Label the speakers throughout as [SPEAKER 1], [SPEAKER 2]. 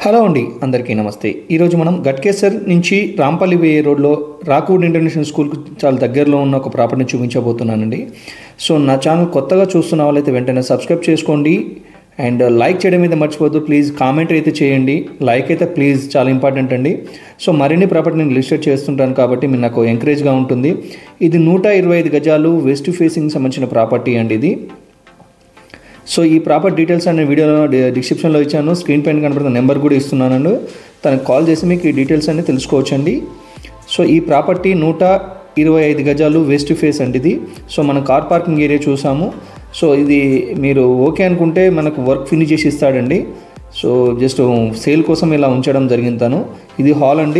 [SPEAKER 1] hello అండి అందరికీ నమస్తే ఈరోజు మనం గట్కేసర్ నుంచి రాంపల్లి పోయే రోడ్లో రాకూడ్ ఇంటర్నేషనల్ స్కూల్కి చాలా దగ్గరలో ఉన్న ఒక ప్రాపర్టీని చూపించబోతున్నానండి సో నా ఛానల్ కొత్తగా చూస్తున్న వాళ్ళైతే వెంటనే సబ్స్క్రైబ్ చేసుకోండి అండ్ లైక్ చేయడం అయితే మర్చిపోద్దు ప్లీజ్ కామెంట్ అయితే చేయండి లైక్ అయితే ప్లీజ్ చాలా ఇంపార్టెంట్ అండి సో మరిన్ని ప్రాపర్టీ నేను లిస్టెడ్ చేస్తుంటాను కాబట్టి మీరు నాకు ఎంకరేజ్గా ఉంటుంది ఇది నూట ఇరవై ఐదు గజాలు వెస్ట్ ఫేసింగ్ సంబంధించిన ప్రాపర్టీ అండి ఇది సో ఈ ప్రాపర్ డీటెయిల్స్ అనే వీడియోలో డి- డిస్క్రిప్షన్లో ఇచ్చాను స్క్రీన్ పైన కనబడుతున్న నెంబర్ కూడా ఇస్తున్నానండి తనకు కాల్ చేసి మీకు ఈ డీటెయిల్స్ అన్ని తెలుసుకోవచ్చండి సో ఈ ప్రాపర్టీ నూట ఇరవై ఐదు గజాలు వెస్ట్ ఫేస్ అండి ఇది సో మనం కార్ పార్కింగ్ ఏరియా చూసాము సో ఇది మీరు ఓకే అనుకుంటే మనకు వర్క్ ఫినిష్ చేసి ఇస్తాడండి సో జస్ట్ సేల్ కోసం ఇలా ఉంచడం జరిగింది తను ఇది హాల్ అండి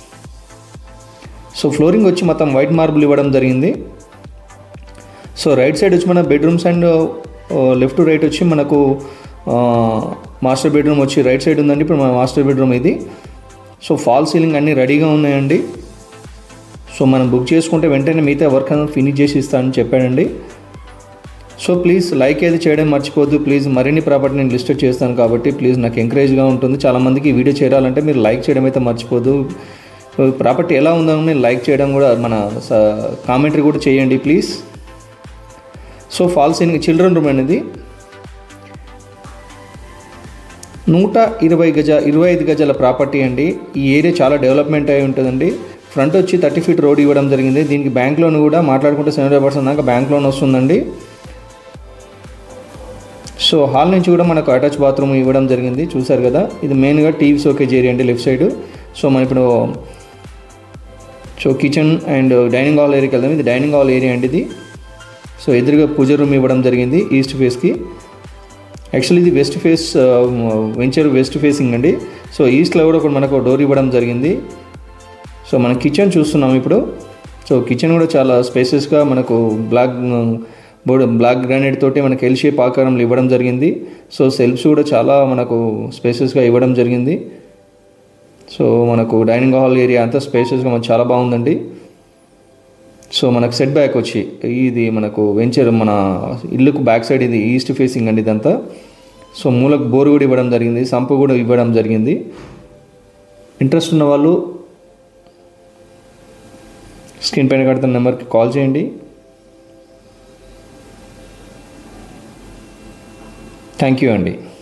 [SPEAKER 1] సో ఫ్లోరింగ్ వచ్చి మొత్తం వైట్ మార్బుల్ ఇవ్వడం జరిగింది సో రైట్ సైడ్ వచ్చి మన bedrooms and left to right వచ్చి మనకు మాస్టర్ బెడ్రూమ్ వచ్చి రైట్ సైడ్ ఉందండి ఇప్పుడు మన మాస్టర్ బెడ్రూమ్ ఇది సో ఫాల్ సీలింగ్ అన్నీ రెడీగా ఉన్నాయండి సో మనం బుక్ చేసుకుంటే వెంటనే మిగతా వర్క్ అనేది ఫినిష్ చేసి ఇస్తానని చెప్పాడండి సో ప్లీజ్ లైక్ ఏది చేయడం మర్చిపోద్దు ప్లీజ్ మరిన్ని ప్రాపర్టీ నేను లిస్టెడ్ చేస్తాను కాబట్టి ప్లీజ్ నాకు ఎంకరేజ్గా ఉంటుంది చాలామందికి ఈ వీడియో చేరాలంటే మీరు లైక్ చేయడం అయితే మర్చిపోద్దు ప్రాపర్టీ ఎలా ఉందని లైక్ చేయడం కూడా మన కామెంటరీ కూడా చేయండి please so fall ceiling children room అనేది నూట ఇరవై గజ ఇరవై ఐదు గజాల ప్రాపర్టీ అండి ఈ ఏరియా చాలా డెవలప్మెంట్ అయి ఉంటుందండి ఫ్రంట్ వచ్చి థర్టీ ఫీట్ రోడ్ ఇవ్వడం జరిగింది దీనికి బ్యాంక్ లోన్ కూడా మాట్లాడుకుంటే సెవెంటీ పర్సెంట్ దాకా బ్యాంక్ లోన్ వస్తుందండి సో హాల్ నుంచి కూడా మనకు అటాచ్ బాత్రూమ్ ఇవ్వడం జరిగింది చూసారు కదా ఇది మెయిన్గా టీవీ షోకేజ్ ఏరియా అండి లెఫ్ట్ సైడ్ సో మనం ఇప్పుడు so kitchen and dining hall ఏరియాకి వెళ్దాం ఇది డైనింగ్ హాల్ ఏరియా అండి ఇది సో ఎదురుగా పూజ రూమ్ ఇవ్వడం జరిగింది ఈస్ట్ ఫేస్కి యాక్చువల్లీ ఇది west face venture west facing అండి సో ఈస్ట్లో కూడా ఒక మనకు డోర్ ఇవ్వడం జరిగింది సో మన కిచెన్ చూస్తున్నాం ఇప్పుడు సో కిచెన్ కూడా చాలా స్పేసెస్గా మనకు బ్లాక్ బోర్డు బ్లాక్ గ్రానైట్ తోటి మనకు ఎల్ షేప్ ఆకారంలో ఇవ్వడం జరిగింది సో సెల్ఫ్స్ కూడా చాలా మనకు స్పేసెస్గా ఇవ్వడం జరిగింది సో మనకు డైనింగ్ హాల్ ఏరియా అంతా స్పేసెస్గా మనకు చాలా బాగుందండి సో మనకు సెట్ బ్యాక్ వచ్చి ఇది మనకు వెంచర్ మన ఇల్లుకు బ్యాక్ సైడ్ ఇది ఈస్ట్ ఫేసింగ్ అండి ఇదంతా సో మూలకు బోరు కూడా ఇవ్వడం జరిగింది సంపు కూడా ఇవ్వడం జరిగింది ఇంట్రెస్ట్ ఉన్న వాళ్ళు స్క్రీన్ పైన కడుతున్న నెంబర్కి కాల్ చేయండి థ్యాంక్ యూ అండి